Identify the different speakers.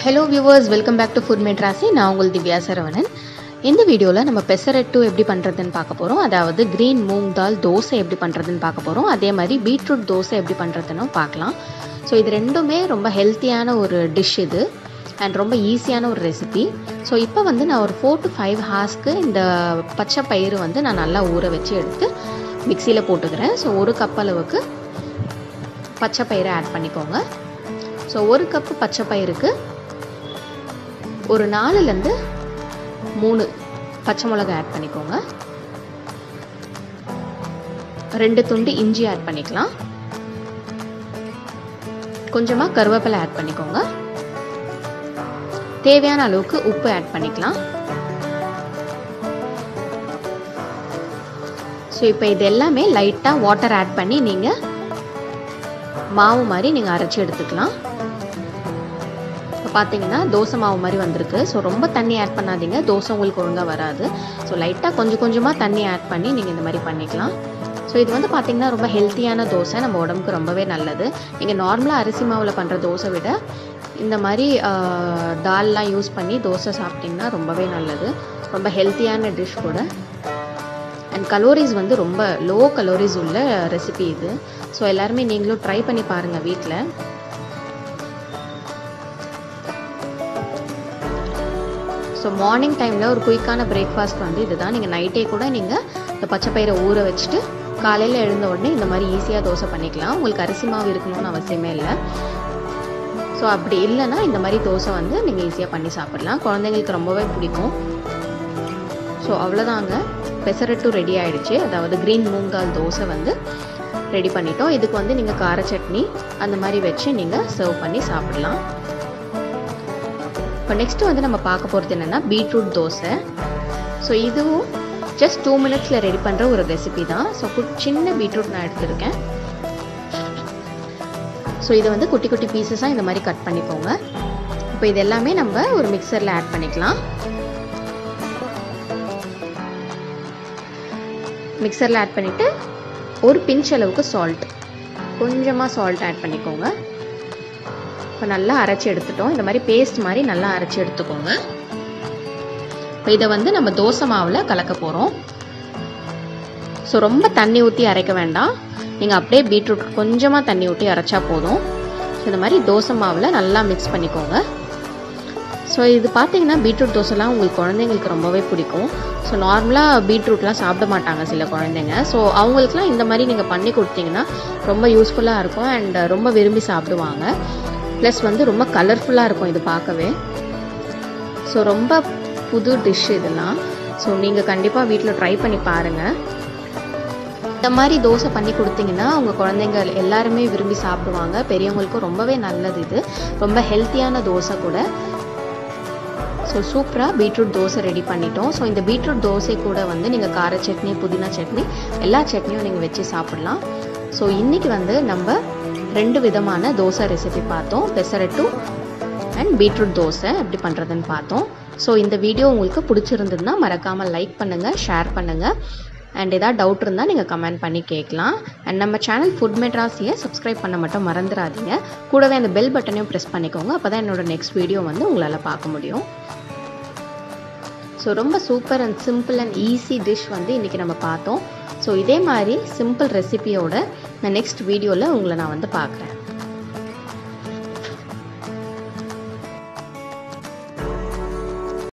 Speaker 1: hello viewers welcome back to food Madrasi நான் உங்கள் திவ்யா சரவணன் இந்த வீடியோவில் நம்ம பெசரட்டு எப்படி பண்ணுறதுன்னு பார்க்க போகிறோம் அதாவது க்ரீன் மூங் தால் தோசை எப்படி பண்ணுறதுன்னு பார்க்க போகிறோம் அதே மாதிரி பீட்ரூட் தோசை எப்படி பண்ணுறதுன்னு பார்க்கலாம் ஸோ இது ரெண்டுமே ரொம்ப ஹெல்த்தியான ஒரு டிஷ் இது அண்ட் ரொம்ப ஈஸியான ஒரு ரெசிபி ஸோ இப்போ வந்து நான் ஒரு ஃபோர் டு ஃபைவ் ஹார்ஸ்க்கு இந்த பச்சை பயிறு வந்து நான் நல்லா ஊற வச்சு எடுத்து மிக்சியில் போட்டுக்கிறேன் ஸோ ஒரு கப் அளவுக்கு பச்சை பயிரை ஆட் பண்ணிக்கோங்க ஸோ ஒரு கப்பு பச்சை பயிருக்கு ஒரு நாலுலேருந்து மூணு பச்சை மிளகா ஆட் பண்ணிக்கோங்க ரெண்டு துண்டு இஞ்சி ஆட் பண்ணிக்கலாம் கொஞ்சமாக கருவேப்பிலை ஆட் பண்ணிக்கோங்க தேவையான அளவுக்கு உப்பு ஆட் பண்ணிக்கலாம் ஸோ இப்போ இது எல்லாமே லைட்டாக வாட்டர் ஆட் பண்ணி நீங்கள் மாவு மாதிரி நீங்கள் அரைச்சி எடுத்துக்கலாம் இப்போ பார்த்தீங்கன்னா தோசை மாவு மாதிரி வந்திருக்கு ஸோ ரொம்ப தண்ணி ஆட் பண்ணாதீங்க தோசை உங்களுக்கு ஒழுங்காக வராது ஸோ லைட்டாக கொஞ்சம் கொஞ்சமாக தண்ணி ஆட் பண்ணி நீங்கள் இந்த மாதிரி பண்ணிக்கலாம் ஸோ இது வந்து பார்த்திங்கன்னா ரொம்ப ஹெல்த்தியான தோசை நம்ம உடம்புக்கு ரொம்பவே நல்லது நீங்கள் நார்மலாக அரிசி மாவில் பண்ணுற தோசை விட இந்த மாதிரி தால்லாம் யூஸ் பண்ணி தோசை சாப்பிட்டிங்கன்னா ரொம்பவே நல்லது ரொம்ப ஹெல்த்தியான டிஷ் கூட அண்ட் கலோரிஸ் வந்து ரொம்ப லோ கலோரிஸ் உள்ள ரெசிபி இது ஸோ எல்லாருமே நீங்களும் ட்ரை பண்ணி பாருங்கள் வீட்டில் ஸோ மார்னிங் டைமில் ஒரு குயிக்கான பிரேக்ஃபாஸ்ட் வந்து இதுதான் நீங்கள் நைட்டே கூட நீங்கள் இந்த பச்சை பயிரை ஊற வச்சுட்டு காலையில் எழுந்த உடனே இந்த மாதிரி ஈஸியாக தோசை பண்ணிக்கலாம் உங்களுக்கு அரிசி மாவு இருக்கணும்னு அவசியமே இல்லை ஸோ அப்படி இல்லைன்னா இந்த மாதிரி தோசை வந்து நீங்கள் ஈஸியாக பண்ணி சாப்பிடலாம் குழந்தைங்களுக்கு ரொம்பவே பிடிக்கும் ஸோ அவ்வளோதாங்க பெசரட்டு ரெடி ஆகிடுச்சு அதாவது க்ரீன் மூங்கால் தோசை வந்து ரெடி பண்ணிட்டோம் இதுக்கு வந்து நீங்கள் கார சட்னி அந்த மாதிரி வச்சு நீங்கள் சர்வ் பண்ணி சாப்பிடலாம் இப்போ நெக்ஸ்ட்டு வந்து நம்ம பார்க்க போகிறது என்னென்னா பீட்ரூட் தோசை ஸோ இதுவும் ஜஸ்ட் டூ மினிட்ஸில் ரெடி பண்ணுற ஒரு ரெசிபி தான் ஸோ சின்ன பீட்ரூட் நான் எடுத்திருக்கேன் ஸோ இதை வந்து குட்டி குட்டி பீசஸாக இந்த மாதிரி கட் பண்ணிக்கோங்க இப்போ இது எல்லாமே நம்ம ஒரு மிக்சரில் ஆட் பண்ணிக்கலாம் மிக்சரில் ஆட் பண்ணிவிட்டு ஒரு பிஞ்ச் அளவுக்கு சால்ட் கொஞ்சமாக சால்ட் ஆட் பண்ணிக்கோங்க இப்போ நல்லா அரைச்சி எடுத்துட்டோம் இந்த மாதிரி பேஸ்ட் மாதிரி நல்லா அரைச்சி எடுத்துக்கோங்க இப்போ இதை வந்து நம்ம தோசை மாவில் கலக்க போகிறோம் ஸோ ரொம்ப தண்ணி ஊற்றி அரைக்க வேண்டாம் நீங்கள் அப்படியே பீட்ரூட் கொஞ்சமாக தண்ணி ஊற்றி அரைச்சா போதும் இந்த மாதிரி தோசை மாவில் நல்லா மிக்ஸ் பண்ணிக்கோங்க ஸோ இது பார்த்தீங்கன்னா பீட்ரூட் தோசைலாம் உங்களுக்கு குழந்தைங்களுக்கு ரொம்பவே பிடிக்கும் ஸோ நார்மலாக பீட்ரூட்லாம் சாப்பிட மாட்டாங்க சில குழந்தைங்க ஸோ அவங்களுக்குலாம் இந்த மாதிரி நீங்கள் பண்ணி கொடுத்தீங்கன்னா ரொம்ப யூஸ்ஃபுல்லாக இருக்கும் அண்ட் ரொம்ப விரும்பி சாப்பிடுவாங்க ப்ளஸ் வந்து ரொம்ப கலர்ஃபுல்லாக இருக்கும் இது பார்க்கவே ஸோ ரொம்ப புது டிஷ் இதெல்லாம் ஸோ நீங்கள் கண்டிப்பாக வீட்டில் ட்ரை பண்ணி பாருங்கள் இந்த மாதிரி தோசை பண்ணி கொடுத்தீங்கன்னா உங்கள் குழந்தைங்க எல்லாருமே விரும்பி சாப்பிடுவாங்க பெரியவங்களுக்கும் ரொம்பவே நல்லது இது ரொம்ப ஹெல்த்தியான தோசை கூட ஸோ சூப்பராக பீட்ரூட் தோசை ரெடி பண்ணிட்டோம் ஸோ இந்த பீட்ரூட் தோசை கூட வந்து நீங்கள் கார சட்னி புதினா சட்னி எல்லா சட்னியும் நீங்கள் வச்சு சாப்பிட்லாம் ஸோ இன்றைக்கி வந்து நம்ம ரெண்டு விதமான தோசை ரெசிபி பார்த்தோம் பெசரட்டு அண்ட் பீட்ரூட் தோசை எப்படி பண்ணுறதுன்னு பார்த்தோம் ஸோ இந்த வீடியோ உங்களுக்கு பிடிச்சிருந்ததுன்னா மறக்காமல் லைக் பண்ணுங்கள் ஷேர் பண்ணுங்கள் அண்ட் ஏதாவது டவுட் இருந்தால் நீங்கள் கமெண்ட் பண்ணி கேட்கலாம் அண்ட் நம்ம சேனல் ஃபுட் மெட்ராஸியை சப்ஸ்கிரைப் பண்ண மட்டும் மறந்துடாதீங்க கூடவே அந்த பெல் பட்டனையும் ப்ரெஸ் பண்ணிக்கோங்க அப்போ தான் என்னோடய நெக்ஸ்ட் வீடியோ வந்து உங்களால் பார்க்க முடியும் ஸோ ரொம்ப super and simple and easy dish வந்து இன்றைக்கி நம்ம பார்த்தோம் ஸோ இதே மாதிரி சிம்பிள் ரெசிபியோட நான் நெக்ஸ்ட் வீடியோவில் உங்களை நான் வந்து பார்க்குறேன்